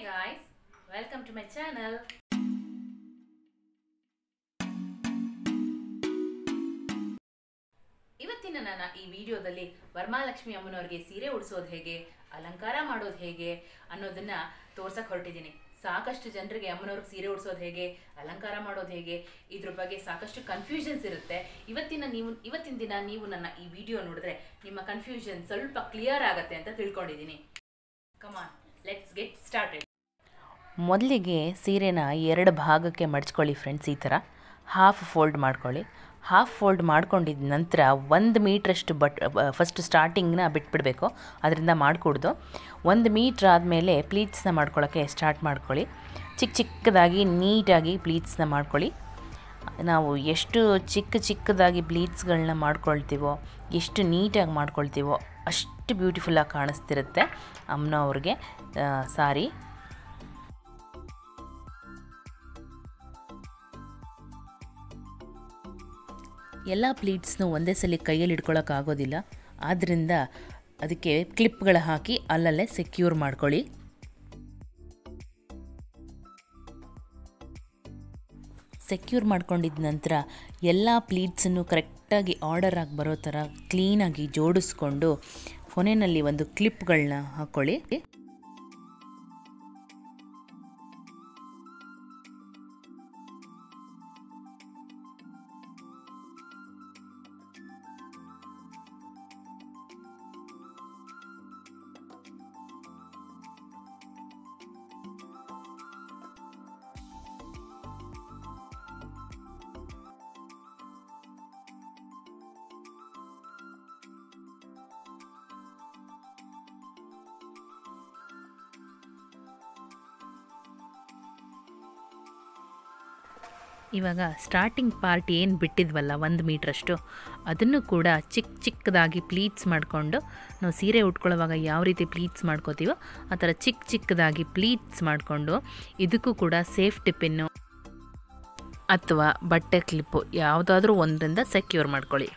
guys, welcome to my channel. ಇವತ್ತಿನ ನನ್ನ ಈ ವಿಡಿಯೋದಲ್ಲಿ ವರಮಹಾಲಕ್ಷ್ಮಿ ಅಮ್ಮನವ್ರಿಗೆ ಸೀರೆ ಉಡಿಸೋದು ಹೇಗೆ ಅಲಂಕಾರ ಮಾಡೋದು ಹೇಗೆ ಅನ್ನೋದನ್ನ ತೋರ್ಸಕ್ ಹೊರಟಿದ್ದೀನಿ ಸಾಕಷ್ಟು ಜನರಿಗೆ ಅಮ್ಮನವ್ರಿಗೆ ಸೀರೆ ಉಡಿಸೋದು ಹೇಗೆ ಅಲಂಕಾರ ಮಾಡೋದು ಹೇಗೆ ಇದ್ರ ಬಗ್ಗೆ ಸಾಕಷ್ಟು ಕನ್ಫ್ಯೂಷನ್ಸ್ ಇರುತ್ತೆ ಇವತ್ತಿನ ನೀವು ಇವತ್ತಿನ ದಿನ ನೀವು ನನ್ನ ಈ ವಿಡಿಯೋ ನೋಡಿದ್ರೆ ನಿಮ್ಮ ಕನ್ಫ್ಯೂಷನ್ ಸ್ವಲ್ಪ ಕ್ಲಿಯರ್ ಆಗತ್ತೆ ಅಂತ ತಿಳ್ಕೊಂಡಿದ್ದೀನಿ ಕಮಾನ್ ಲೆಟ್ಸ್ ಗೆಟ್ ಸ್ಟಾರ್ಟೆಡ್ ಮೊದಲಿಗೆ ಸೀರೆನ ಎರಡು ಭಾಗಕ್ಕೆ ಮಡ್ಚ್ಕೊಳ್ಳಿ ಫ್ರೆಂಡ್ಸ್ ಈ ಥರ ಹಾಫ್ ಫೋಲ್ಡ್ ಮಾಡ್ಕೊಳ್ಳಿ ಹಾಫ್ ಫೋಲ್ಡ್ ಮಾಡ್ಕೊಂಡಿದ್ದ ನಂತರ ಒಂದು ಮೀಟ್ರಷ್ಟು ಬಟ್ ಫಸ್ಟ್ ಸ್ಟಾರ್ಟಿಂಗ್ನ ಬಿಟ್ಬಿಡಬೇಕು ಅದರಿಂದ ಮಾಡಿಕೊಡ್ದು ಒಂದು ಮೀಟ್ರ್ ಆದಮೇಲೆ ಪ್ಲೀಟ್ಸ್ನ ಮಾಡ್ಕೊಳ್ಳೋಕ್ಕೆ ಸ್ಟಾರ್ಟ್ ಮಾಡ್ಕೊಳ್ಳಿ ಚಿಕ್ಕ ಚಿಕ್ಕದಾಗಿ ನೀಟಾಗಿ ಪ್ಲೀಟ್ಸ್ನ ಮಾಡ್ಕೊಳ್ಳಿ ನಾವು ಎಷ್ಟು ಚಿಕ್ಕ ಚಿಕ್ಕದಾಗಿ ಪ್ಲೀಟ್ಸ್ಗಳನ್ನ ಮಾಡ್ಕೊಳ್ತೀವೋ ಎಷ್ಟು ನೀಟಾಗಿ ಮಾಡ್ಕೊಳ್ತೀವೋ ಅಷ್ಟು ಬ್ಯೂಟಿಫುಲ್ಲಾಗಿ ಕಾಣಿಸ್ತಿರುತ್ತೆ ಅಮ್ಮನ ಅವ್ರಿಗೆ ಸಾರಿ ಎಲ್ಲ ಪ್ಲೀಟ್ಸ್ನು ಒಂದೇ ಸಲ ಕೈಯಲ್ಲಿ ಇಟ್ಕೊಳ್ಳೋಕ್ಕಾಗೋದಿಲ್ಲ ಆದ್ದರಿಂದ ಅದಕ್ಕೆ ಕ್ಲಿಪ್ಗಳ ಹಾಕಿ ಅಲ್ಲಲ್ಲೇ ಸೆಕ್ಯೂರ್ ಮಾಡ್ಕೊಳ್ಳಿ ಸೆಕ್ಯೂರ್ ಮಾಡ್ಕೊಂಡಿದ್ದ ನಂತರ ಎಲ್ಲ ಪ್ಲೀಟ್ಸನ್ನು ಕರೆಕ್ಟಾಗಿ ಆರ್ಡರ್ ಆಗಿ ಬರೋ ಥರ ಕ್ಲೀನಾಗಿ ಜೋಡಿಸ್ಕೊಂಡು ಕೊನೆಯಲ್ಲಿ ಒಂದು ಕ್ಲಿಪ್ಗಳನ್ನ ಹಾಕ್ಕೊಳ್ಳಿ ಇವಾಗ ಸ್ಟಾರ್ಟಿಂಗ್ ಪಾರ್ಟ್ ಏನು ಬಿಟ್ಟಿದ್ವಲ್ಲ ಒಂದು ಮೀಟ್ರಷ್ಟು ಅದನ್ನು ಕೂಡ ಚಿಕ್ಕ ಚಿಕ್ಕದಾಗಿ ಪ್ಲೀಟ್ಸ್ ಮಾಡಿಕೊಂಡು ನಾವು ಸೀರೆ ಉಟ್ಕೊಳ್ಳೋವಾಗ ಯಾವ ರೀತಿ ಪ್ಲೀಟ್ಸ್ ಮಾಡ್ಕೋತೀವೋ ಆ ಥರ ಚಿಕ್ಕ ಚಿಕ್ಕದಾಗಿ ಪ್ಲೀಟ್ಸ್ ಮಾಡಿಕೊಂಡು ಇದಕ್ಕೂ ಕೂಡ ಸೇಫ್ಟಿ ಪಿನ್ನು ಅಥವಾ ಬಟ್ಟೆ ಕ್ಲಿಪ್ಪು ಯಾವುದಾದ್ರೂ ಒಂದರಿಂದ ಸೆಕ್ಯೂರ್ ಮಾಡ್ಕೊಳ್ಳಿ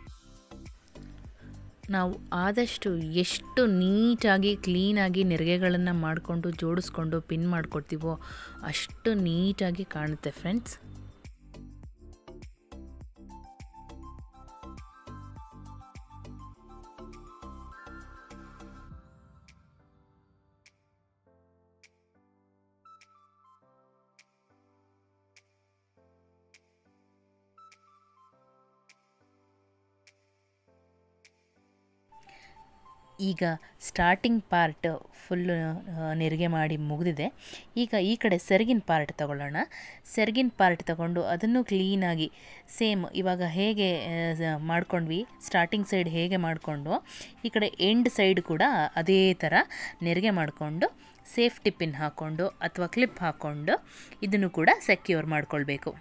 ನಾವು ಆದಷ್ಟು ಎಷ್ಟು ನೀಟಾಗಿ ಕ್ಲೀನಾಗಿ ನೆರಿಗೆಗಳನ್ನು ಮಾಡಿಕೊಂಡು ಜೋಡಿಸ್ಕೊಂಡು ಪಿನ್ ಮಾಡ್ಕೊಡ್ತೀವೋ ಅಷ್ಟು ನೀಟಾಗಿ ಕಾಣುತ್ತೆ ಫ್ರೆಂಡ್ಸ್ ಈಗ ಸ್ಟಾರ್ಟಿಂಗ್ ಪಾರ್ಟ್ ಫುಲ್ಲು ನೆರಿಗೆ ಮಾಡಿ ಮುಗಿದಿದೆ ಈಗ ಈ ಕಡೆ ಸೆರಗಿನ ಪಾರ್ಟ್ ತಗೊಳ್ಳೋಣ ಸೆರಗಿನ ಪಾರ್ಟ್ ತಗೊಂಡು ಅದನ್ನು ಕ್ಲೀನಾಗಿ ಸೇಮ್ ಇವಾಗ ಹೇಗೆ ಮಾಡ್ಕೊಂಡ್ವಿ ಸ್ಟಾರ್ಟಿಂಗ್ ಸೈಡ್ ಹೇಗೆ ಮಾಡಿಕೊಂಡು ಈ ಕಡೆ ಎಂಡ್ ಸೈಡ್ ಕೂಡ ಅದೇ ಥರ ನೆರಿಗೆ ಮಾಡಿಕೊಂಡು ಸೇಫ್ಟಿ ಪಿನ್ ಹಾಕ್ಕೊಂಡು ಅಥವಾ ಕ್ಲಿಪ್ ಹಾಕ್ಕೊಂಡು ಇದನ್ನು ಕೂಡ ಸೆಕ್ಯೂರ್ ಮಾಡ್ಕೊಳ್ಬೇಕು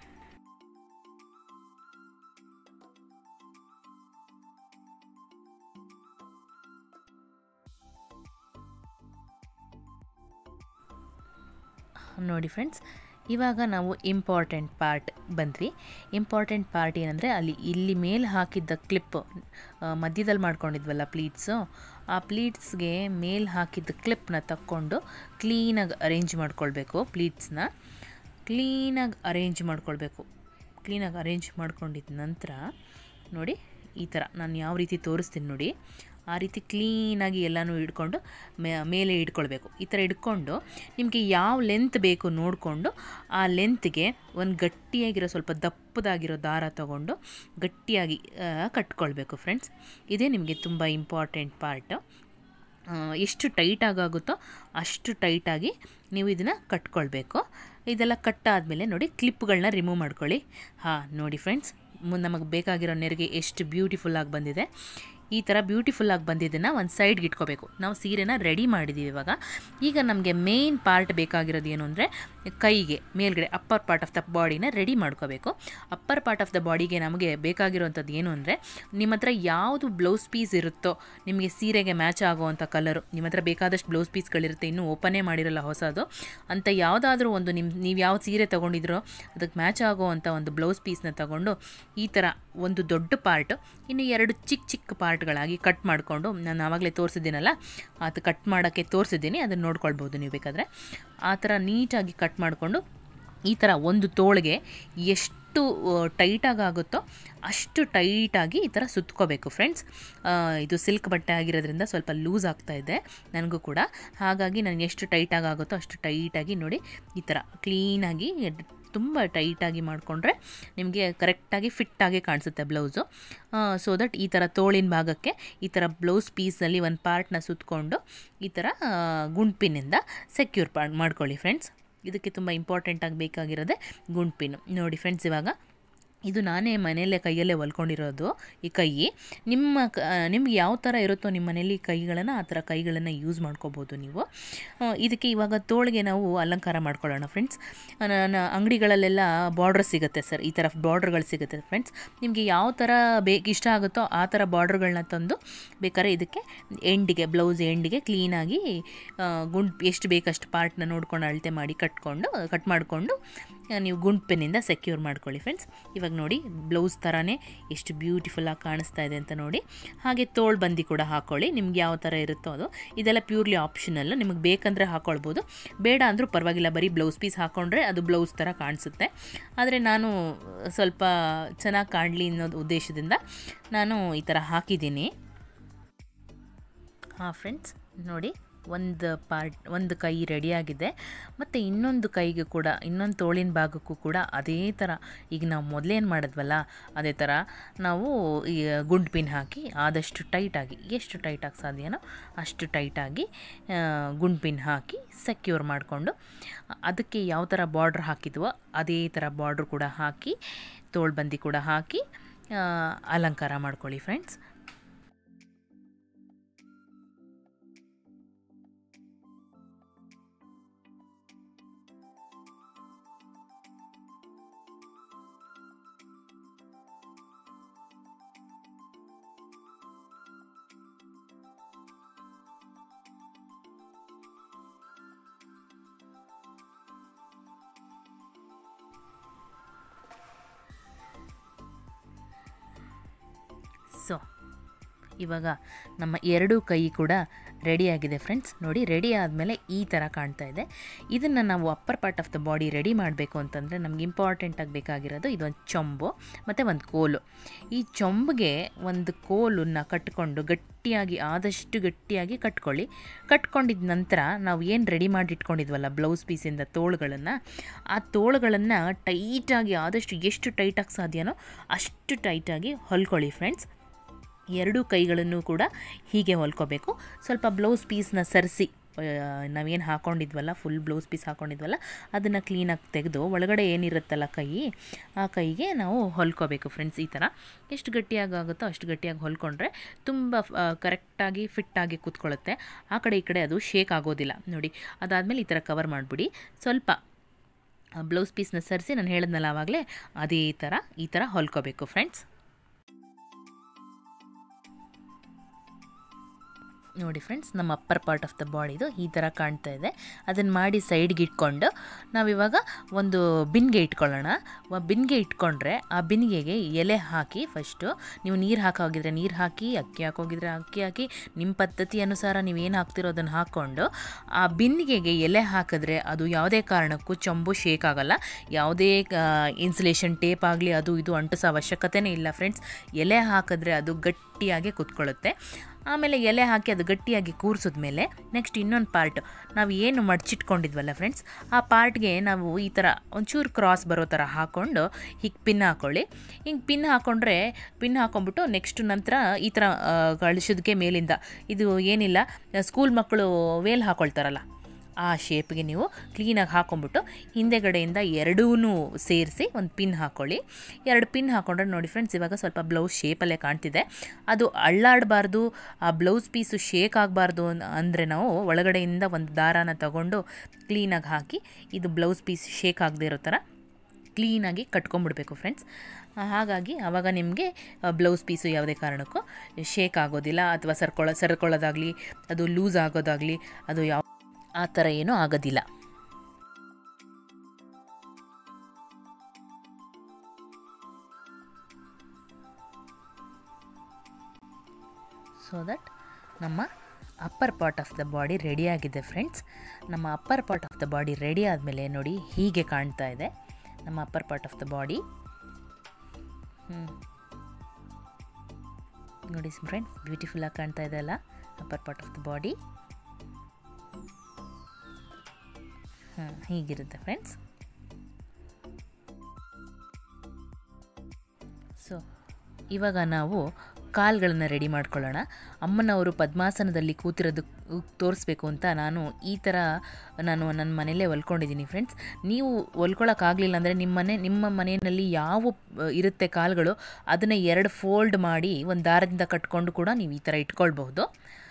ನೋಡಿ ಫ್ರೆಂಡ್ಸ್ ಇವಾಗ ನಾವು ಇಂಪಾರ್ಟೆಂಟ್ ಪಾರ್ಟ್ ಬಂದ್ವಿ ಇಂಪಾರ್ಟೆಂಟ್ ಪಾರ್ಟ್ ಏನಂದರೆ ಅಲ್ಲಿ ಇಲ್ಲಿ ಮೇಲೆ ಹಾಕಿದ್ದ ಕ್ಲಿಪ್ ಮಧ್ಯದಲ್ಲಿ ಮಾಡ್ಕೊಂಡಿದ್ವಲ್ಲ ಪ್ಲೀಟ್ಸು ಆ ಪ್ಲೀಟ್ಸ್ಗೆ ಮೇಲೆ ಹಾಕಿದ್ದ ಕ್ಲಿಪ್ನ ತಕ್ಕೊಂಡು ಕ್ಲೀನಾಗಿ ಅರೇಂಜ್ ಮಾಡ್ಕೊಳ್ಬೇಕು ಪ್ಲೀಟ್ಸ್ನ ಕ್ಲೀನಾಗಿ ಅರೇಂಜ್ ಮಾಡ್ಕೊಳ್ಬೇಕು ಕ್ಲೀನಾಗಿ ಅರೇಂಜ್ ಮಾಡ್ಕೊಂಡಿದ್ದ ನಂತರ ನೋಡಿ ಈ ಥರ ನಾನು ಯಾವ ರೀತಿ ತೋರಿಸ್ತೀನಿ ನೋಡಿ ಆ ರೀತಿ ಕ್ಲೀನಾಗಿ ಎಲ್ಲನೂ ಹಿಡ್ಕೊಂಡು ಮೇಲೆ ಇಟ್ಕೊಳ್ಬೇಕು ಈ ಥರ ಹಿಡ್ಕೊಂಡು ನಿಮಗೆ ಯಾವ ಲೆಂತ್ ಬೇಕು ನೋಡಿಕೊಂಡು ಆ ಲೆಂತ್ಗೆ ಒಂದು ಗಟ್ಟಿಯಾಗಿರೋ ಸ್ವಲ್ಪ ದಪ್ಪದಾಗಿರೋ ದಾರ ತಗೊಂಡು ಗಟ್ಟಿಯಾಗಿ ಕಟ್ಕೊಳ್ಬೇಕು ಫ್ರೆಂಡ್ಸ್ ಇದೇ ನಿಮಗೆ ತುಂಬ ಇಂಪಾರ್ಟೆಂಟ್ ಪಾರ್ಟ್ ಎಷ್ಟು ಟೈಟಾಗುತ್ತೋ ಅಷ್ಟು ಟೈಟಾಗಿ ನೀವು ಇದನ್ನು ಕಟ್ಕೊಳ್ಬೇಕು ಇದೆಲ್ಲ ಕಟ್ಟಾದಮೇಲೆ ನೋಡಿ ಕ್ಲಿಪ್ಗಳನ್ನ ರಿಮೂವ್ ಮಾಡ್ಕೊಳ್ಳಿ ಹಾಂ ನೋಡಿ ಫ್ರೆಂಡ್ಸ್ ನಮಗೆ ಬೇಕಾಗಿರೋ ನೆರಿಗೆ ಎಷ್ಟು ಬ್ಯೂಟಿಫುಲ್ಲಾಗಿ ಬಂದಿದೆ ಈ ಥರ ಬ್ಯೂಟಿಫುಲ್ಲಾಗಿ ಬಂದಿದ್ದನ್ನು ಒಂದು ಸೈಡ್ಗೆ ಇಟ್ಕೋಬೇಕು ನಾವು ಸೀರೆನ ರೆಡಿ ಮಾಡಿದ್ದೀವಿ ಇವಾಗ ಈಗ ನಮಗೆ ಮೇನ್ ಪಾರ್ಟ್ ಬೇಕಾಗಿರೋದು ಏನು ಅಂದರೆ ಕೈಗೆ ಮೇಲ್ಗಡೆ ಅಪ್ಪರ್ ಪಾರ್ಟ್ ಆಫ್ ದ ಬಾಡಿನ ರೆಡಿ ಮಾಡ್ಕೋಬೇಕು ಅಪ್ಪರ್ ಪಾರ್ಟ್ ಆಫ್ ದ ಬಾಡಿಗೆ ನಮಗೆ ಬೇಕಾಗಿರುವಂಥದ್ದು ಏನು ಅಂದರೆ ನಿಮ್ಮ ಹತ್ರ ಯಾವುದು ಬ್ಲೌಸ್ ಪೀಸ್ ಇರುತ್ತೋ ನಿಮಗೆ ಸೀರೆಗೆ ಮ್ಯಾಚ್ ಆಗುವಂಥ ಕಲರು ನಿಮ್ಮ ಹತ್ರ ಬೇಕಾದಷ್ಟು ಬ್ಲೌಸ್ ಪೀಸ್ಗಳಿರುತ್ತೆ ಇನ್ನೂ ಓಪನೇ ಮಾಡಿರಲ್ಲ ಹೊಸದು ಅಂತ ಯಾವುದಾದ್ರೂ ಒಂದು ನಿಮ್ಮ ನೀವು ಯಾವ ಸೀರೆ ತೊಗೊಂಡಿದ್ರೋ ಅದಕ್ಕೆ ಮ್ಯಾಚ್ ಆಗುವಂಥ ಒಂದು ಬ್ಲೌಸ್ ಪೀಸ್ನ ತಗೊಂಡು ಈ ಥರ ಒಂದು ದೊಡ್ಡ ಪಾರ್ಟ್ ಇನ್ನು ಎರಡು ಚಿಕ್ಕ ಚಿಕ್ಕ ಪಾರ್ಟ್ಗಳಾಗಿ ಕಟ್ ಮಾಡಿಕೊಂಡು ನಾನು ಆವಾಗಲೇ ತೋರಿಸಿದ್ದೀನಲ್ಲ ಅದು ಕಟ್ ಮಾಡೋಕ್ಕೆ ತೋರಿಸಿದ್ದೀನಿ ಅದನ್ನು ನೋಡ್ಕೊಳ್ಬೋದು ನೀವು ಬೇಕಾದರೆ ಆ ಥರ ನೀಟಾಗಿ ಕಟ್ ಮಾಡಿಕೊಂಡು ಈ ಥರ ಒಂದು ತೋಳಿಗೆ ಎಷ್ಟು ಟೈಟಾಗಿ ಆಗುತ್ತೋ ಅಷ್ಟು ಟೈಟಾಗಿ ಈ ಥರ ಸುತ್ಕೋಬೇಕು ಫ್ರೆಂಡ್ಸ್ ಇದು ಸಿಲ್ಕ್ ಬಟ್ಟೆ ಆಗಿರೋದ್ರಿಂದ ಸ್ವಲ್ಪ ಲೂಸ್ ಆಗ್ತಾ ಇದೆ ನನಗೂ ಕೂಡ ಹಾಗಾಗಿ ನನಗೆ ಎಷ್ಟು ಟೈಟಾಗಿ ಆಗುತ್ತೋ ಅಷ್ಟು ಟೈಟಾಗಿ ನೋಡಿ ಈ ಥರ ಕ್ಲೀನಾಗಿ ತುಂಬ ಟೈಟಾಗಿ ಮಾಡಿಕೊಂಡ್ರೆ ನಿಮಗೆ ಕರೆಕ್ಟಾಗಿ ಫಿಟ್ಟಾಗಿ ಕಾಣಿಸುತ್ತೆ ಬ್ಲೌಸು ಸೊ ದಟ್ ಈ ಥರ ತೋಳಿನ ಭಾಗಕ್ಕೆ ಈ ಥರ ಬ್ಲೌಸ್ ಪೀಸಲ್ಲಿ ಒಂದು ಪಾರ್ಟ್ನ ಸುತ್ತಕೊಂಡು ಈ ಥರ ಗುಂಡ್ಪಿನಿಂದ ಸೆಕ್ಯೂರ್ ಪಾ ಮಾಡ್ಕೊಳ್ಳಿ ಫ್ರೆಂಡ್ಸ್ ಇದಕ್ಕೆ ತುಂಬ ಇಂಪಾರ್ಟೆಂಟಾಗಿ ಬೇಕಾಗಿರೋದೆ ಗುಂಡ್ಪಿನ್ ನೋಡಿ ಫ್ರೆಂಡ್ಸ್ ಇವಾಗ ಇದು ನಾನೇ ಮನೆಯಲ್ಲೇ ಕೈಯಲ್ಲೇ ಹೊಲ್ಕೊಂಡಿರೋದು ಈ ಕೈ ನಿಮ್ಮ ಕ ನಿಮ್ಗೆ ಯಾವ ಥರ ಇರುತ್ತೋ ನಿಮ್ಮ ಮನೇಲಿ ಕೈಗಳನ್ನು ಆ ಥರ ಕೈಗಳನ್ನು ಯೂಸ್ ಮಾಡ್ಕೋಬೋದು ನೀವು ಇದಕ್ಕೆ ಇವಾಗ ತೋಳಿಗೆ ನಾವು ಅಲಂಕಾರ ಮಾಡ್ಕೊಳ್ಳೋಣ ಫ್ರೆಂಡ್ಸ್ ನನ್ನ ಅಂಗಡಿಗಳಲ್ಲೆಲ್ಲ ಬಾರ್ಡ್ರ್ ಸಿಗುತ್ತೆ ಸರ್ ಈ ಥರ ಬಾರ್ಡ್ರ್ಗಳು ಸಿಗುತ್ತೆ ಫ್ರೆಂಡ್ಸ್ ನಿಮಗೆ ಯಾವ ಥರ ಬೇಕು ಇಷ್ಟ ಆಗುತ್ತೋ ಆ ಥರ ಬಾರ್ಡ್ರ್ಗಳನ್ನ ತಂದು ಬೇಕಾದ್ರೆ ಇದಕ್ಕೆ ಎಂಡಿಗೆ ಬ್ಲೌಸ್ ಎಂಡಿಗೆ ಕ್ಲೀನಾಗಿ ಗುಂಡ್ ಎಷ್ಟು ಬೇಕಷ್ಟು ಪಾರ್ಟ್ನ ನೋಡ್ಕೊಂಡು ಅಳತೆ ಮಾಡಿ ಕಟ್ಕೊಂಡು ಕಟ್ ಮಾಡಿಕೊಂಡು ನೀವು ಗುಂಡ್ ಪೆನ್ನಿಂದ ಸೆಕ್ಯೂರ್ ಮಾಡ್ಕೊಳ್ಳಿ ಫ್ರೆಂಡ್ಸ್ ಇವಾಗ ನೋಡಿ ಬ್ಲೌಸ್ ಥರನೇ ಎಷ್ಟು ಬ್ಯೂಟಿಫುಲ್ಲಾಗಿ ಕಾಣಿಸ್ತಾ ಇದೆ ಅಂತ ನೋಡಿ ಹಾಗೆ ತೋಳು ಬಂದಿ ಕೂಡ ಹಾಕ್ಕೊಳ್ಳಿ ನಿಮ್ಗೆ ಯಾವ ಥರ ಇರುತ್ತೋ ಅದು ಇದೆಲ್ಲ ಪ್ಯೂರ್ಲಿ ಆಪ್ಷನಲ್ ನಿಮಗೆ ಬೇಕಂದರೆ ಹಾಕ್ಕೊಳ್ಬೋದು ಬೇಡ ಅಂದರೂ ಪರವಾಗಿಲ್ಲ ಬರೀ ಬ್ಲೌಸ್ ಪೀಸ್ ಹಾಕ್ಕೊಂಡ್ರೆ ಅದು ಬ್ಲೌಸ್ ಥರ ಕಾಣಿಸುತ್ತೆ ಆದರೆ ನಾನು ಸ್ವಲ್ಪ ಚೆನ್ನಾಗಿ ಕಾಣಲಿ ಅನ್ನೋದು ಉದ್ದೇಶದಿಂದ ನಾನು ಈ ಥರ ಹಾಕಿದ್ದೀನಿ ಹಾಂ ಫ್ರೆಂಡ್ಸ್ ನೋಡಿ ಒಂದು ಪಾರ್ಟ್ ಒಂದು ಕೈ ರೆಡಿಯಾಗಿದೆ ಮತ್ತು ಇನ್ನೊಂದು ಕೈಗೆ ಕೂಡ ಇನ್ನೊಂದು ತೋಳಿನ ಭಾಗಕ್ಕೂ ಕೂಡ ಅದೇ ಥರ ಈಗ ನಾವು ಮೊದಲೇನು ಮಾಡಿದ್ವಲ್ಲ ಅದೇ ಥರ ನಾವು ಈ ಗುಂಡ್ ಪಿನ್ ಹಾಕಿ ಆದಷ್ಟು ಟೈಟಾಗಿ ಎಷ್ಟು ಟೈಟಾಗಿ ಸಾಧ್ಯನೋ ಅಷ್ಟು ಟೈಟಾಗಿ ಗುಂಡ್ ಪಿನ್ ಹಾಕಿ ಸೆಕ್ಯೂರ್ ಮಾಡಿಕೊಂಡು ಅದಕ್ಕೆ ಯಾವ ಥರ ಬಾರ್ಡ್ರ್ ಹಾಕಿದ್ವೋ ಅದೇ ಥರ ಬಾರ್ಡ್ರ್ ಕೂಡ ಹಾಕಿ ತೋಳ್ಬಂದಿ ಕೂಡ ಹಾಕಿ ಅಲಂಕಾರ ಮಾಡ್ಕೊಳ್ಳಿ ಫ್ರೆಂಡ್ಸ್ ಸೊ ಇವಾಗ ನಮ್ಮ ಎರಡೂ ಕೈ ಕೂಡ ರೆಡಿಯಾಗಿದೆ ಫ್ರೆಂಡ್ಸ್ ನೋಡಿ ರೆಡಿ ಆದಮೇಲೆ ಈ ಥರ ಕಾಣ್ತಾ ಇದೆ ಇದನ್ನು ನಾವು upper part of the body ready ಮಾಡಬೇಕು ಅಂತಂದರೆ ನಮ್ಗೆ ಇಂಪಾರ್ಟೆಂಟಾಗಿ ಬೇಕಾಗಿರೋದು ಇದೊಂದು ಚೊಂಬು ಮತ್ತು ಒಂದು ಕೋಲು ಈ ಚೊಂಬಿಗೆ ಒಂದು ಕೋಲನ್ನು ಕಟ್ಕೊಂಡು ಗಟ್ಟಿಯಾಗಿ ಆದಷ್ಟು ಗಟ್ಟಿಯಾಗಿ ಕಟ್ಕೊಳ್ಳಿ ಕಟ್ಕೊಂಡಿದ ನಂತರ ನಾವು ಏನು ರೆಡಿ ಮಾಡಿ ಇಟ್ಕೊಂಡಿದ್ವಲ್ಲ ಬ್ಲೌಸ್ ಪೀಸಿಂದ ತೋಳುಗಳನ್ನು ಆ ತೋಳುಗಳನ್ನು ಟೈಟಾಗಿ ಆದಷ್ಟು ಎಷ್ಟು ಟೈಟಾಗಿ ಸಾಧ್ಯನೋ ಅಷ್ಟು ಟೈಟಾಗಿ ಹೊಲ್ಕೊಳ್ಳಿ ಫ್ರೆಂಡ್ಸ್ ಎರಡೂ ಕೈಗಳನ್ನು ಕೂಡ ಹೀಗೆ ಹೊಲ್ಕೋಬೇಕು ಸ್ವಲ್ಪ ಬ್ಲೌಸ್ ಪೀಸ್ನ ಸರಿಸಿ ನಾವೇನು ಹಾಕ್ಕೊಂಡಿದ್ವಲ್ಲ ಫುಲ್ ಬ್ಲೌಸ್ ಪೀಸ್ ಹಾಕ್ಕೊಂಡಿದ್ವಲ್ಲ ಅದನ್ನು ಕ್ಲೀನಾಗಿ ತೆಗೆದು ಒಳಗಡೆ ಏನಿರುತ್ತಲ್ಲ ಕೈ ಆ ಕೈಗೆ ನಾವು ಹೊಲ್ಕೋಬೇಕು ಫ್ರೆಂಡ್ಸ್ ಈ ಥರ ಎಷ್ಟು ಗಟ್ಟಿಯಾಗಿ ಆಗುತ್ತೋ ಅಷ್ಟು ಗಟ್ಟಿಯಾಗಿ ಹೊಲ್ಕೊಂಡ್ರೆ ತುಂಬ ಕರೆಕ್ಟಾಗಿ ಫಿಟ್ಟಾಗಿ ಕೂತ್ಕೊಳ್ಳುತ್ತೆ ಆ ಕಡೆ ಈ ಕಡೆ ಅದು ಶೇಕ್ ಆಗೋದಿಲ್ಲ ನೋಡಿ ಅದಾದಮೇಲೆ ಈ ಥರ ಕವರ್ ಮಾಡಿಬಿಡಿ ಸ್ವಲ್ಪ ಬ್ಲೌಸ್ ಪೀಸ್ನ ಸರಿಸಿ ನಾನು ಹೇಳಿದ್ನಲ್ಲ ಆವಾಗಲೇ ಅದೇ ಥರ ಈ ಥರ ಹೊಲ್ಕೋಬೇಕು ಫ್ರೆಂಡ್ಸ್ ನೋಡಿ ಫ್ರೆಂಡ್ಸ್ ನಮ್ಮ ಅಪ್ಪರ್ ಪಾರ್ಟ್ ಆಫ್ ದ ಬಾಡಿದು ಈ ಥರ ಕಾಣ್ತಾ ಇದೆ ಅದನ್ನು ಮಾಡಿ ಸೈಡ್ಗೆ ಇಟ್ಕೊಂಡು ನಾವಿವಾಗ ಒಂದು ಬಿನ್ಗೆ ಇಟ್ಕೊಳ್ಳೋಣ ಬಿನ್ಗೆ ಇಟ್ಕೊಂಡ್ರೆ ಆ ಬಿನ್ಗೆಗೆ ಎಲೆ ಹಾಕಿ ಫಸ್ಟು ನೀವು ನೀರು ಹಾಕೋಗಿದ್ರೆ ನೀರು ಹಾಕಿ ಅಕ್ಕಿ ಹಾಕೋಗಿದ್ರೆ ಅಕ್ಕಿ ಹಾಕಿ ನಿಮ್ಮ ಪದ್ಧತಿ ಅನುಸಾರ ನೀವು ಏನು ಹಾಕ್ತಿರೋ ಅದನ್ನು ಹಾಕ್ಕೊಂಡು ಆ ಬಿನ್ಗೆಗೆ ಎಲೆ ಹಾಕಿದ್ರೆ ಅದು ಯಾವುದೇ ಕಾರಣಕ್ಕೂ ಚೊಂಬು ಶೇಕ್ ಆಗಲ್ಲ ಯಾವುದೇ ಇನ್ಸುಲೇಷನ್ ಟೇಪ್ ಆಗಲಿ ಅದು ಇದು ಅಂಟಿಸೋ ಅವಶ್ಯಕತೆನೇ ಇಲ್ಲ ಫ್ರೆಂಡ್ಸ್ ಎಲೆ ಹಾಕಿದ್ರೆ ಅದು ಗಟ್ಟಿಯಾಗಿ ಕುತ್ಕೊಳ್ಳುತ್ತೆ ಆಮೇಲೆ ಎಲೆ ಹಾಕಿ ಅದು ಗಟ್ಟಿಯಾಗಿ ಕೂರಿಸಿದ್ಮೇಲೆ ನೆಕ್ಸ್ಟ್ ಇನ್ನೊಂದು ಪಾರ್ಟ್ ನಾವು ಏನು ಮಡ್ಚಿಟ್ಕೊಂಡಿದ್ವಲ್ಲ ಫ್ರೆಂಡ್ಸ್ ಆ ಪಾರ್ಟ್ಗೆ ನಾವು ಈ ಥರ ಒಂಚೂರು ಕ್ರಾಸ್ ಬರೋ ಥರ ಹಾಕ್ಕೊಂಡು ಹೀಗೆ ಪಿನ್ ಹಾಕ್ಕೊಳ್ಳಿ ಹಿಂಗೆ ಪಿನ್ ಹಾಕ್ಕೊಂಡ್ರೆ ಪಿನ್ ಹಾಕ್ಕೊಂಬಿಟ್ಟು ನೆಕ್ಸ್ಟ್ ನಂತರ ಈ ಥರ ಕಳಿಸೋದಕ್ಕೆ ಮೇಲಿಂದ ಇದು ಏನಿಲ್ಲ ಸ್ಕೂಲ್ ಮಕ್ಕಳು ವೇಲ್ ಹಾಕ್ಕೊಳ್ತಾರಲ್ಲ ಆ ಶೇಪ್ಗೆ ನೀವು ಕ್ಲೀನಾಗಿ ಹಾಕೊಂಡ್ಬಿಟ್ಟು ಹಿಂದೆಗಡೆಯಿಂದ ಎರಡೂ ಸೇರಿಸಿ ಒಂದು ಪಿನ್ ಹಾಕ್ಕೊಳ್ಳಿ ಎರಡು ಪಿನ್ ಹಾಕೊಂಡ್ರೆ ನೋಡಿ ಫ್ರೆಂಡ್ಸ್ ಇವಾಗ ಸ್ವಲ್ಪ ಬ್ಲೌಸ್ ಶೇಪಲ್ಲೇ ಕಾಣ್ತಿದೆ ಅದು ಅಳ್ಳಾಡಬಾರ್ದು ಆ ಬ್ಲೌಸ್ ಪೀಸು ಶೇಕ್ ಆಗಬಾರ್ದು ಅಂದರೆ ನಾವು ಒಳಗಡೆಯಿಂದ ಒಂದು ದಾರಾನ ತಗೊಂಡು ಕ್ಲೀನಾಗಿ ಹಾಕಿ ಇದು ಬ್ಲೌಸ್ ಪೀಸ್ ಶೇಕ್ ಆಗದೆ ಇರೋ ಥರ ಕ್ಲೀನಾಗಿ ಕಟ್ಕೊಂಡ್ಬಿಡ್ಬೇಕು ಫ್ರೆಂಡ್ಸ್ ಹಾಗಾಗಿ ಆವಾಗ ನಿಮಗೆ ಬ್ಲೌಸ್ ಪೀಸು ಯಾವುದೇ ಕಾರಣಕ್ಕೂ ಶೇಕ್ ಆಗೋದಿಲ್ಲ ಅಥವಾ ಸರ್ಕೊಳ್ಳೋ ಸರ್ಕೊಳ್ಳೋದಾಗಲಿ ಅದು ಲೂಸ್ ಆಗೋದಾಗಲಿ ಅದು ಯಾವ ಆ ಥರ ಏನೂ ಆಗೋದಿಲ್ಲ ಸೊ ದಟ್ ನಮ್ಮ upper part of the body ರೆಡಿಯಾಗಿದೆ ಫ್ರೆಂಡ್ಸ್ ನಮ್ಮ upper part of the body ready ಆದಮೇಲೆ ನೋಡಿ ಹೀಗೆ ಕಾಣ್ತಾ ಇದೆ ನಮ್ಮ upper part of the body ನೋಡಿ ಫ್ರೆಂಡ್ಸ್ ಬ್ಯೂಟಿಫುಲ್ಲಾಗಿ ಕಾಣ್ತಾ ಇದೆ ಅಲ್ಲ upper part of the body ಹಾಂ ಹೀಗಿರುತ್ತೆ ಫ್ರೆಂಡ್ಸ್ ಸೊ ಇವಾಗ ನಾವು ಕಾಲ್ಗಳನ್ನು ರೆಡಿ ಮಾಡ್ಕೊಳ್ಳೋಣ ಅಮ್ಮನವರು ಪದ್ಮಾಸನದಲ್ಲಿ ಕೂತಿರೋದು ತೋರಿಸ್ಬೇಕು ಅಂತ ನಾನು ಈ ಥರ ನಾನು ನನ್ನ ಮನೆಯಲ್ಲೇ ಹೊಲ್ಕೊಂಡಿದ್ದೀನಿ ಫ್ರೆಂಡ್ಸ್ ನೀವು ಹೊಲ್ಕೊಳಕ್ಕಾಗಲಿಲ್ಲ ಅಂದರೆ ನಿಮ್ಮ ಮನೆ ನಿಮ್ಮ ಮನೆಯಲ್ಲಿ ಯಾವ ಇರುತ್ತೆ ಕಾಲ್ಗಳು ಅದನ್ನು ಎರಡು ಫೋಲ್ಡ್ ಮಾಡಿ ಒಂದು ದಾರದಿಂದ ಕಟ್ಕೊಂಡು ಕೂಡ ನೀವು ಈ ಥರ ಇಟ್ಕೊಳ್ಬಹುದು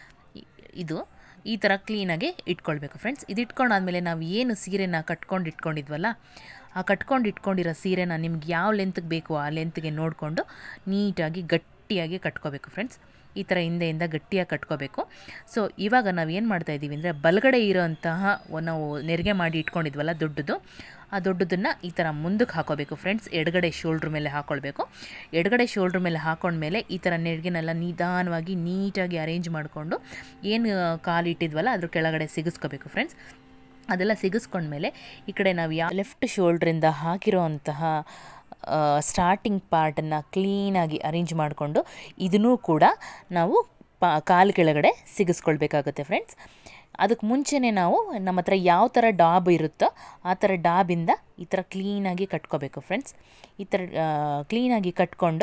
ಇದು ಈ ಥರ ಕ್ಲೀನಾಗಿ ಇಟ್ಕೊಳ್ಬೇಕು ಫ್ರೆಂಡ್ಸ್ ಇದು ಇಟ್ಕೊಂಡಾದ್ಮೇಲೆ ನಾವು ಏನು ಸೀರೆನ ಕಟ್ಕೊಂಡು ಇಟ್ಕೊಂಡಿದ್ವಲ್ಲ ಆ ಕಟ್ಕೊಂಡು ಇಟ್ಕೊಂಡಿರೋ ಸೀರೆನ ನಿಮ್ಗೆ ಯಾವ ಲೆಂತ್ಗೆ ಬೇಕು ಆ ಲೆಂತ್ಗೆ ನೋಡಿಕೊಂಡು ನೀಟಾಗಿ ಗಟ್ಟಿಯಾಗಿ ಕಟ್ಕೋಬೇಕು ಫ್ರೆಂಡ್ಸ್ ಈ ಥರ ಹಿಂದೆಯಿಂದ ಗಟ್ಟಿಯಾಗಿ ಕಟ್ಕೋಬೇಕು ಸೊ ಇವಾಗ ನಾವು ಏನು ಮಾಡ್ತಾ ಇದ್ದೀವಿ ಅಂದರೆ ಬಲಗಡೆ ಇರೋಂತಹ ನಾವು ನೆರಿಗೆ ಮಾಡಿ ಇಟ್ಕೊಂಡಿದ್ವಲ್ಲ ದೊಡ್ಡದು ಆ ದೊಡ್ಡದನ್ನು ಈ ಥರ ಮುಂದಕ್ಕೆ ಹಾಕೋಬೇಕು ಫ್ರೆಂಡ್ಸ್ ಎಡಗಡೆ ಶೋಲ್ಡ್ರ್ ಮೇಲೆ ಹಾಕ್ಕೊಳ್ಬೇಕು ಎಡಗಡೆ ಶೋಲ್ಡ್ರ್ ಮೇಲೆ ಹಾಕೊಂಡ್ಮೇಲೆ ಈ ಥರ ನೆರಿಗೆನೆಲ್ಲ ನಿಧಾನವಾಗಿ ನೀಟಾಗಿ ಅರೇಂಜ್ ಮಾಡಿಕೊಂಡು ಏನು ಕಾಲು ಇಟ್ಟಿದ್ವಲ್ಲ ಅದ್ರ ಕೆಳಗಡೆ ಸಿಗಿಸ್ಕೋಬೇಕು ಫ್ರೆಂಡ್ಸ್ ಅದೆಲ್ಲ ಸಿಗಿಸ್ಕೊಂಡ್ಮೇಲೆ ಈ ಕಡೆ ನಾವು ಯಾವ ಲೆಫ್ಟ್ ಶೋಲ್ಡ್ರಿಂದ ಹಾಕಿರೋ ಅಂತಹ ಸ್ಟಾರ್ಟಿಂಗ್ ಪಾರ್ಟನ್ನು ಕ್ಲೀನಾಗಿ ಅರೇಂಜ್ ಮಾಡಿಕೊಂಡು ಇದನ್ನೂ ಕೂಡ ನಾವು ಪಾ ಕಾಲು ಕೆಳಗಡೆ ಸಿಗಿಸ್ಕೊಳ್ಬೇಕಾಗುತ್ತೆ ಫ್ರೆಂಡ್ಸ್ ಅದಕ್ಕೆ ಮುಂಚೆನೇ ನಾವು ನಮ್ಮ ಹತ್ರ ಯಾವ ಥರ ಡಾಬ್ ಇರುತ್ತೋ ಆ ಥರ ಡಾಬಿಂದ ಈ ಥರ ಕ್ಲೀನಾಗಿ ಕಟ್ಕೋಬೇಕು ಫ್ರೆಂಡ್ಸ್ ಈ ಥರ ಕ್ಲೀನಾಗಿ ಕಟ್ಕೊಂಡು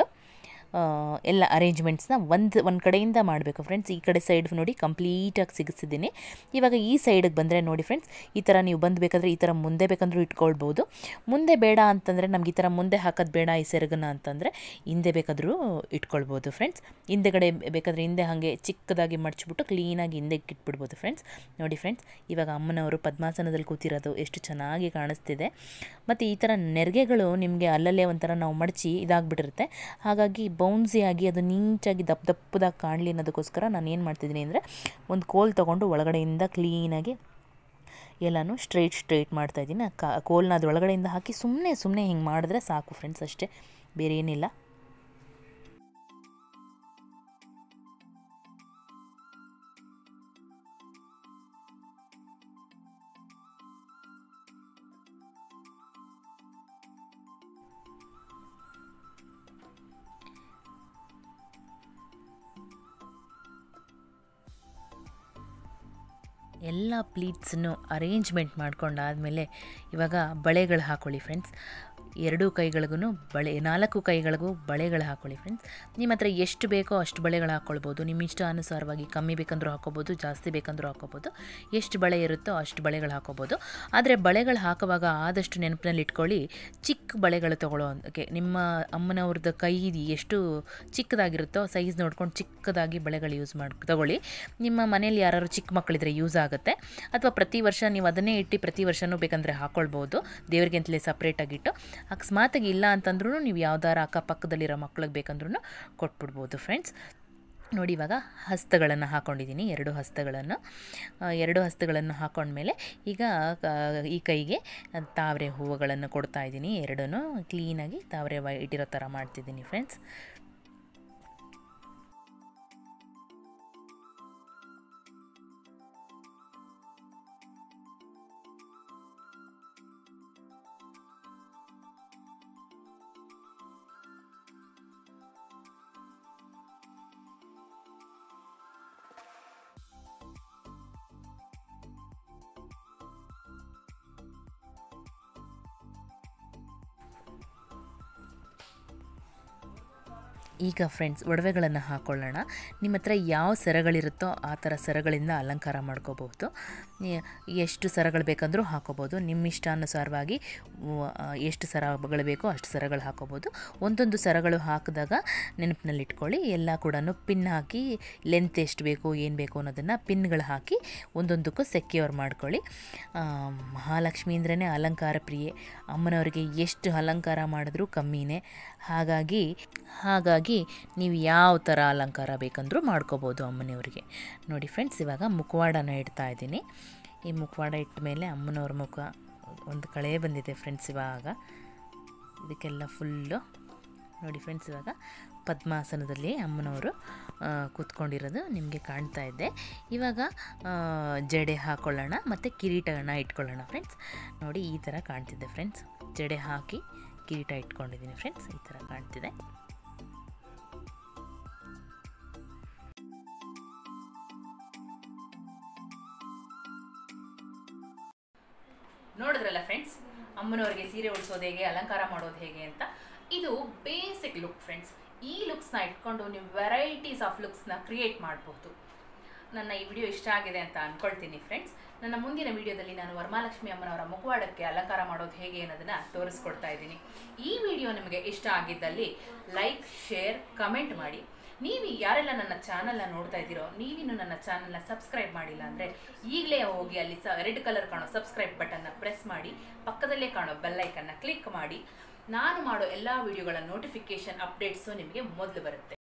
ಎಲ್ಲ ಅರೇಂಜ್ಮೆಂಟ್ಸ್ನ ಒಂದು ಒಂದು ಕಡೆಯಿಂದ ಮಾಡಬೇಕು ಫ್ರೆಂಡ್ಸ್ ಈ ಕಡೆ ಸೈಡ್ ನೋಡಿ ಕಂಪ್ಲೀಟಾಗಿ ಸಿಗಿಸಿದ್ದೀನಿ ಇವಾಗ ಈ ಸೈಡಿಗೆ ಬಂದರೆ ನೋಡಿ ಫ್ರೆಂಡ್ಸ್ ಈ ಥರ ನೀವು ಬಂದು ಬೇಕಾದರೆ ಈ ಥರ ಮುಂದೆ ಬೇಕಂದ್ರೂ ಇಟ್ಕೊಳ್ಬೋದು ಮುಂದೆ ಬೇಡ ಅಂತಂದರೆ ನಮ್ಗೆ ಈ ಥರ ಮುಂದೆ ಹಾಕೋದು ಬೇಡ ಈ ಸೆರಗನ್ನ ಅಂತಂದರೆ ಹಿಂದೆ ಬೇಕಾದರೂ ಇಟ್ಕೊಳ್ಬೋದು ಫ್ರೆಂಡ್ಸ್ ಹಿಂದೆಗಡೆ ಬೇಕಾದರೆ ಹಿಂದೆ ಹಾಗೆ ಚಿಕ್ಕದಾಗಿ ಮಡ್ಚಿಬಿಟ್ಟು ಕ್ಲೀನಾಗಿ ಹಿಂದೆ ಇಟ್ಬಿಡ್ಬೋದು ಫ್ರೆಂಡ್ಸ್ ನೋಡಿ ಫ್ರೆಂಡ್ಸ್ ಇವಾಗ ಅಮ್ಮನವರು ಪದ್ಮಾಸನದಲ್ಲಿ ಕೂತಿರೋದು ಎಷ್ಟು ಚೆನ್ನಾಗಿ ಕಾಣಿಸ್ತಿದೆ ಮತ್ತು ಈ ಥರ ನೆರಿಗೆಗಳು ನಿಮಗೆ ಅಲ್ಲಲ್ಲೇ ಒಂಥರ ನಾವು ಮಡಚಿ ಇದಾಗ್ಬಿಟ್ಟಿರುತ್ತೆ ಹಾಗಾಗಿ ಬೌನ್ಸಿಯಾಗಿ ಅದು ನೀಟಾಗಿ ದಪ್ಪ ದಪ್ಪದಾಗಿ ಕಾಣಲಿ ಅನ್ನೋದಕ್ಕೋಸ್ಕರ ನಾನು ಏನು ಮಾಡ್ತಿದ್ದೀನಿ ಅಂದರೆ ಒಂದು ಕೋಲ್ ತೊಗೊಂಡು ಒಳಗಡೆಯಿಂದ ಕ್ಲೀನಾಗಿ ಎಲ್ಲನೂ ಸ್ಟ್ರೈಟ್ ಸ್ಟ್ರೈಟ್ ಮಾಡ್ತಾಯಿದ್ದೀನಿ ಕಾ ಕೋಲ್ನ ಅದು ಒಳಗಡೆಯಿಂದ ಹಾಕಿ ಸುಮ್ಮನೆ ಸುಮ್ಮನೆ ಹಿಂಗೆ ಮಾಡಿದ್ರೆ ಸಾಕು ಫ್ರೆಂಡ್ಸ್ ಅಷ್ಟೇ ಬೇರೆ ಏನಿಲ್ಲ ಎಲ್ಲ ಪ್ಲೀಟ್ಸನ್ನು ಅರೇಂಜ್ಮೆಂಟ್ ಮಾಡ್ಕೊಂಡಾದಮೇಲೆ ಇವಾಗ ಬಳೆಗಳು ಹಾಕ್ಕೊಳ್ಳಿ ಫ್ರೆಂಡ್ಸ್ ಎರಡೂ ಕೈಗಳಿಗೂ ಬಳೆ ನಾಲ್ಕು ಕೈಗಳಿಗೂ ಬಳೆಗಳು ಹಾಕ್ಕೊಳ್ಳಿ ಫ್ರೆಂಡ್ಸ್ ನಿಮ್ಮ ಹತ್ರ ಎಷ್ಟು ಬೇಕೋ ಅಷ್ಟು ಬಳೆಗಳು ಹಾಕ್ಕೊಳ್ಬೋದು ನಿಮ್ಮ ಇಷ್ಟ ಅನುಸಾರವಾಗಿ ಕಮ್ಮಿ ಬೇಕಂದ್ರೂ ಹಾಕ್ಕೋಬೋದು ಜಾಸ್ತಿ ಬೇಕಂದ್ರೂ ಹಾಕ್ಕೋಬೋದು ಎಷ್ಟು ಬಳೆ ಇರುತ್ತೋ ಅಷ್ಟು ಬಳೆಗಳು ಹಾಕ್ಕೋಬೋದು ಆದರೆ ಬಳೆಗಳು ಹಾಕುವಾಗ ಆದಷ್ಟು ನೆನಪಿನಲ್ಲಿ ಇಟ್ಕೊಳ್ಳಿ ಚಿಕ್ಕ ಬಳೆಗಳು ತೊಗೊಳ್ಳೋಕ್ಕೆ ನಿಮ್ಮ ಅಮ್ಮನವ್ರದ್ದು ಕೈ ಎಷ್ಟು ಚಿಕ್ಕದಾಗಿರುತ್ತೋ ಸೈಜ್ ನೋಡ್ಕೊಂಡು ಚಿಕ್ಕದಾಗಿ ಬಳೆಗಳು ಯೂಸ್ ಮಾಡಿ ತಗೊಳ್ಳಿ ನಿಮ್ಮ ಮನೇಲಿ ಯಾರು ಚಿಕ್ಕ ಮಕ್ಕಳಿದ್ರೆ ಯೂಸ್ ಆಗುತ್ತೆ ಅಥವಾ ಪ್ರತಿ ವರ್ಷ ನೀವು ಅದನ್ನೇ ಇಟ್ಟು ಪ್ರತಿ ವರ್ಷವೂ ಬೇಕಂದರೆ ಹಾಕ್ಕೊಳ್ಬೋದು ದೇವ್ರಿಗೆ ಅಂತಲೇ ಸಪ್ರೇಟಾಗಿಟ್ಟು ಅಕಸ್ಮಾತಾಗಿ ಇಲ್ಲ ಅಂತಂದ್ರೂ ನೀವು ಯಾವ್ದಾರ ಅಕ್ಕಪಕ್ಕದಲ್ಲಿರೋ ಮಕ್ಳಿಗೆ ಬೇಕಂದ್ರೂ ಕೊಟ್ಬಿಡ್ಬೋದು ಫ್ರೆಂಡ್ಸ್ ನೋಡಿ ಇವಾಗ ಹಸ್ತಗಳನ್ನು ಹಾಕ್ಕೊಂಡಿದ್ದೀನಿ ಎರಡು ಹಸ್ತಗಳನ್ನು ಎರಡು ಹಸ್ತಗಳನ್ನು ಹಾಕ್ಕೊಂಡ್ಮೇಲೆ ಈಗ ಈ ಕೈಗೆ ತಾವರೆ ಹೂವುಗಳನ್ನು ಕೊಡ್ತಾ ಇದ್ದೀನಿ ಎರಡೂ ಕ್ಲೀನಾಗಿ ತಾವರೆ ಇಟ್ಟಿರೋ ಥರ ಮಾಡ್ತಿದ್ದೀನಿ ಫ್ರೆಂಡ್ಸ್ ಈಗ ಫ್ರೆಂಡ್ಸ್ ಒಡವೆಗಳನ್ನು ಹಾಕ್ಕೊಳ್ಳೋಣ ನಿಮ್ಮ ಹತ್ರ ಯಾವ ಸರಗಳಿರುತ್ತೋ ಆ ಥರ ಸರಗಳಿಂದ ಅಲಂಕಾರ ಮಾಡ್ಕೋಬಹುದು ನೀ- ಎಷ್ಟು ಸರಗಳು ಬೇಕಂದ್ರೂ ಹಾಕೋಬೋದು ನಿಮ್ಮ ಇಷ್ಟಾನುಸಾರವಾಗಿ ವ- ಆ, ಎಷ್ಟು ಸರಗಳು ಬೇಕೋ ಅಷ್ಟು ಸರಗಳು ಹಾಕೋಬೋದು ಒಂದೊಂದು ಸರಗಳು ಹಾಕಿದಾಗ ನೆನಪಿನಲ್ಲಿ ಇಟ್ಕೊಳ್ಳಿ ಎಲ್ಲ ಕೂಡ ಪಿನ್ ಹಾಕಿ ಲೆಂತ್ ಎಷ್ಟು ಬೇಕು ಏನು ಬೇಕು ಅನ್ನೋದನ್ನು ಪಿನ್ಗಳು ಹಾಕಿ ಒಂದೊಂದಕ್ಕೂ ಸೆಕ್ಯೂರ್ ಮಾಡ್ಕೊಳ್ಳಿ ಆ, ಮಹಾಲಕ್ಷ್ಮಿ ಅಂದ್ರೇ ಅಲಂಕಾರ ಪ್ರಿಯೆ ಅಮ್ಮನವರಿಗೆ ಎಷ್ಟು ಅಲಂಕಾರ ಮಾಡಿದ್ರೂ ಕಮ್ಮಿನೇ ಹಾಗಾಗಿ ಹಾಗಾಗಿ ನೀವು ಯಾವ ಥರ ಅಲಂಕಾರ ಬೇಕಂದ್ರೂ ಮಾಡ್ಕೋಬೋದು ಅಮ್ಮನವ್ರಿಗೆ ನೋಡಿ ಫ್ರೆಂಡ್ಸ್ ಇವಾಗ ಮುಖವಾಡನ ಇಡ್ತಾ ಇದ್ದೀನಿ ಈ ಮುಖವಾಡ ಇಟ್ಟ ಮೇಲೆ ಅಮ್ಮನವ್ರ ಮುಖ ಒಂದು ಕಳೆ ಬಂದಿದೆ ಫ್ರೆಂಡ್ಸ್ ಇವಾಗ ಇದಕ್ಕೆಲ್ಲ ಫುಲ್ಲು ನೋಡಿ ಫ್ರೆಂಡ್ಸ್ ಇವಾಗ ಪದ್ಮಾಸನದಲ್ಲಿ ಅಮ್ಮನವರು ಆ, ಕೂತ್ಕೊಂಡಿರೋದು ನಿಮಗೆ ಕಾಣ್ತಾ ಇದೆ ಇವಾಗ ಆ, ಜಡೆ ಹಾಕ್ಕೊಳ್ಳೋಣ ಮತ್ತು ಕಿರೀಟಗಳನ್ನ ಇಟ್ಕೊಳ್ಳೋಣ ಫ್ರೆಂಡ್ಸ್ ನೋಡಿ ಈ ಥರ ಕಾಣ್ತಿದೆ ಫ್ರೆಂಡ್ಸ್ ಜಡೆ ಹಾಕಿ ಕಿರೀಟ ಇಟ್ಕೊಂಡಿದ್ದೀನಿ ಫ್ರೆಂಡ್ಸ್ ಈ ಥರ ಕಾಣ್ತಿದೆ ನೋಡಿದ್ರಲ್ಲ ಫ್ರೆಂಡ್ಸ್ ಅಮ್ಮನವರಿಗೆ ಸೀರೆ ಉಡಿಸೋದು ಹೇಗೆ ಅಲಂಕಾರ ಮಾಡೋದು ಹೇಗೆ ಅಂತ ಇದು ಬೇಸಿಕ್ ಲುಕ್ ಫ್ರೆಂಡ್ಸ್ ಈ ಲುಕ್ಸ್ನ ಇಟ್ಕೊಂಡು ನೀವು ವೆರೈಟೀಸ್ ಆಫ್ ಲುಕ್ಸ್ನ ಕ್ರಿಯೇಟ್ ಮಾಡಬಹುದು ನನ್ನ ಈ ವಿಡಿಯೋ ಇಷ್ಟ ಆಗಿದೆ ಅಂತ ಅನ್ಕೊಳ್ತೀನಿ ಫ್ರೆಂಡ್ಸ್ ನನ್ನ ಮುಂದಿನ ವಿಡಿಯೋದಲ್ಲಿ ನಾನು ವರಮಹಾಲಕ್ಷ್ಮಿ ಅಮ್ಮನವರ ಮುಖವಾಡಕ್ಕೆ ಅಲಂಕಾರ ಮಾಡೋದು ಹೇಗೆ ಅನ್ನೋದನ್ನ ತೋರಿಸ್ಕೊಡ್ತಾ ಇದ್ದೀನಿ ಈ ವಿಡಿಯೋ ನಿಮಗೆ ಇಷ್ಟ ಆಗಿದ್ದಲ್ಲಿ ಲೈಕ್ ಶೇರ್ ಕಮೆಂಟ್ ಮಾಡಿ ನೀವು ಯಾರೆಲ್ಲ ನನ್ನ ಚಾನಲ್ನ ನೋಡ್ತಾ ಇದ್ದೀರೋ ನೀವಿನ್ನು ನನ್ನ ಚಾನಲ್ನ ಸಬ್ಸ್ಕ್ರೈಬ್ ಮಾಡಿಲ್ಲ ಅಂದರೆ ಈಗಲೇ ಹೋಗಿ ಅಲ್ಲಿ ಸ ರೆಡ್ ಕಲರ್ ಕಾಣೋ ಸಬ್ಸ್ಕ್ರೈಬ್ ಬಟನ್ನ ಪ್ರೆಸ್ ಮಾಡಿ ಪಕ್ಕದಲ್ಲೇ ಕಾಣೋ ಬೆಲ್ಲೈಕನ್ನ ಕ್ಲಿಕ್ ಮಾಡಿ ನಾನು ಮಾಡೋ ಎಲ್ಲ ವಿಡಿಯೋಗಳ ನೋಟಿಫಿಕೇಶನ್ ಅಪ್ಡೇಟ್ಸು ನಿಮಗೆ ಮೊದಲು ಬರುತ್ತೆ